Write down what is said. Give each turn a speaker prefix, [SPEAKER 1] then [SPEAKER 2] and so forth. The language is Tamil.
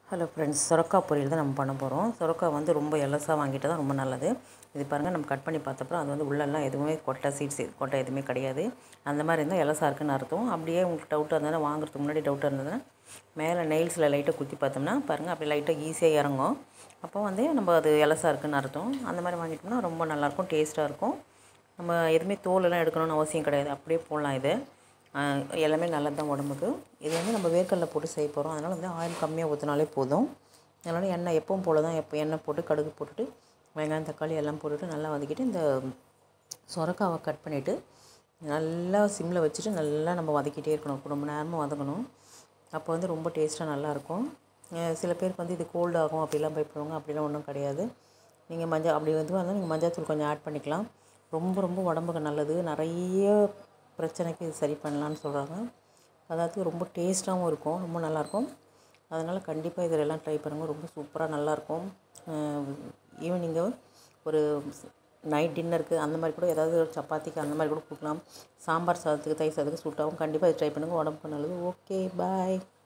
[SPEAKER 1] ஹலோ ஃப்ரெண்ட்ஸ் சுரக்கா பொரியல் தான் நம்ம பண்ண போகிறோம் சுரக்கா வந்து ரொம்ப எலசாக வாங்கிட்டு தான் ரொம்ப நல்லது இது பாருங்கள் நம்ம கட் பண்ணி பார்த்தப்பறம் அது வந்து உள்ளெல்லாம் எதுவுமே கொட்டை சீட்ஸ் கொட்டை எதுவுமே கிடையாது அந்த மாதிரி இருந்தால் எலசாக இருக்குன்னு அர்த்தம் அப்படியே உங்களுக்கு டவுட்டாக இருந்ததுன்னா வாங்குறதுக்கு முன்னாடி டவுட்டாக இருந்ததுன்னா மேலே நெயில்ஸில் லைட்டாக குத்தி பார்த்தோம்னா பாருங்கள் அப்படி லைட்டாக ஈஸியாக இறங்கும் அப்போ வந்து நம்ம அது எலசாக இருக்குன்னு அர்த்தம் அந்த மாதிரி வாங்கிட்டோம்னா ரொம்ப நல்லாயிருக்கும் டேஸ்ட்டாக இருக்கும் நம்ம எதுவுமே தோலெல்லாம் எடுக்கணும்னு அவசியம் கிடையாது அப்படியே போடலாம் இது ஆஹ் எல்லாமே நல்லது தான் உடம்புக்கு இது வந்து நம்ம வேர்க்கடலை போட்டு செய்ய போகிறோம் அதனால் வந்து ஆயில் கம்மியாக ஊற்றினாலே போதும் அதனால் எண்ணெய் எப்பவும் போல தான் எப்போ எண்ணெய் போட்டு கடுகு போட்டுட்டு வெங்காயம் தக்காளி எல்லாம் போட்டுட்டு நல்லா வதக்கிட்டு இந்த சொரக்காவை கட் பண்ணிவிட்டு நல்லா சிம்மில் வச்சுட்டு நல்லா நம்ம வதக்கிட்டே இருக்கணும் ரொம்ப நேரமாக வதக்கணும் அப்போ வந்து ரொம்ப டேஸ்ட்டாக நல்லாயிருக்கும் சில பேருக்கு வந்து இது கோல்டு ஆகும் அப்படிலாம் பயப்படுவாங்க அப்படிலாம் ஒன்றும் கிடையாது நீங்கள் மஞ்சள் அப்படி வந்து வந்தால் நீங்கள் மஞ்சள் தூள் கொஞ்சம் ஆட் பண்ணிக்கலாம் ரொம்ப ரொம்ப உடம்புக்கு நல்லது நிறைய பிரச்சனைக்கு இது சரி பண்ணலான்னு சொல்கிறாங்க அதாவது ரொம்ப டேஸ்ட்டாகவும் இருக்கும் ரொம்ப நல்லாயிருக்கும் அதனால் கண்டிப்பாக இதிலெல்லாம் ட்ரை பண்ணுங்கள் ரொம்ப சூப்பராக நல்லாயிருக்கும் ஈவினிங்கு ஒரு நைட் டின்னருக்கு அந்த மாதிரி கூட ஏதாவது ஒரு சப்பாத்திக்கு அந்த மாதிரி கூட கொடுக்கலாம் சாம்பார் சாதத்துக்கு தயிர் சாதத்துக்கு சூட்டாகவும் கண்டிப்பாக இது ட்ரை பண்ணுங்கள் உடம்புக்கு நல்லது ஓகே பாய்